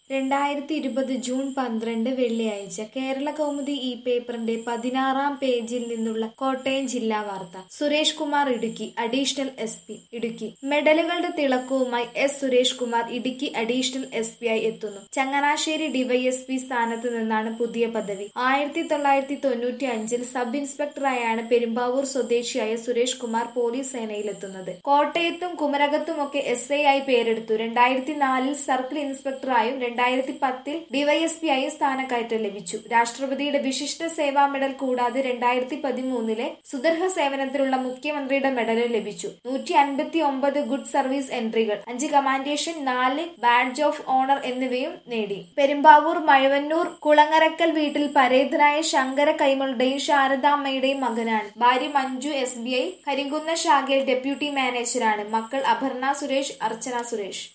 രണ്ടായിരത്തി ഇരുപത് ജൂൺ പന്ത്രണ്ട് വെള്ളിയാഴ്ച കേരള കൗമുദി ഈ പേപ്പറിന്റെ പതിനാറാം പേജിൽ നിന്നുള്ള കോട്ടയം ജില്ലാ വാർത്ത Suresh Kumar Idukki additional S P Idukki മെഡലുകളുടെ തിളക്കവുമായി S Suresh Kumar Idukki additional S P ആയി എത്തുന്നു ചങ്ങനാശ്ശേരി ഡിവൈഎസ്പി സ്ഥാനത്ത് നിന്നാണ് പുതിയ പദവി ആയിരത്തി തൊള്ളായിരത്തി തൊണ്ണൂറ്റി അഞ്ചിൽ സബ് ഇൻസ്പെക്ടറായാണ് പെരുമ്പാവൂർ സ്വദേശിയായ സുരേഷ് കുമാർ പോലീസ് സേനയിലെത്തുന്നത് കോട്ടയത്തും കുമരകത്തുമൊക്കെ എസ് ഐ ആയി പേരെടുത്തു രണ്ടായിരത്തി നാലിൽ സർക്കിൾ ഇൻസ്പെക്ടറായും രണ്ടായിരത്തി പത്തിൽ ഡിവൈഎസ്പി ആയും സ്ഥാനക്കയറ്റം ലഭിച്ചു രാഷ്ട്രപതിയുടെ വിശിഷ്ട സേവാ മെഡൽ കൂടാതെ രണ്ടായിരത്തി പതിമൂന്നിലെ സുദർഹ സേവനത്തിലുള്ള മുഖ്യമന്ത്രിയുടെ മെഡലും ലഭിച്ചു നൂറ്റി അൻപത്തി ഒമ്പത് ഗുഡ് സർവീസ് എൻട്രികൾ അഞ്ച് കമാൻഡേഷൻ നാല് ബാഡ്ജ് ഓഫ് ഓണർ എന്നിവയും നേടി പെരുമ്പാവൂർ മഴവന്നൂർ കുളങ്ങരക്കൽ വീട്ടിൽ പരേതനായ ശങ്കര കൈമളുടെയും ശാരദാമ്മയുടെയും മകനാണ് ഭാര്യ Manju S B I Karimkunnam ശാഖയിൽ ഡെപ്യൂട്ടി മാനേജറാണ് മക്കൾ അപർണ സുരേഷ് അർച്ചന സുരേഷ്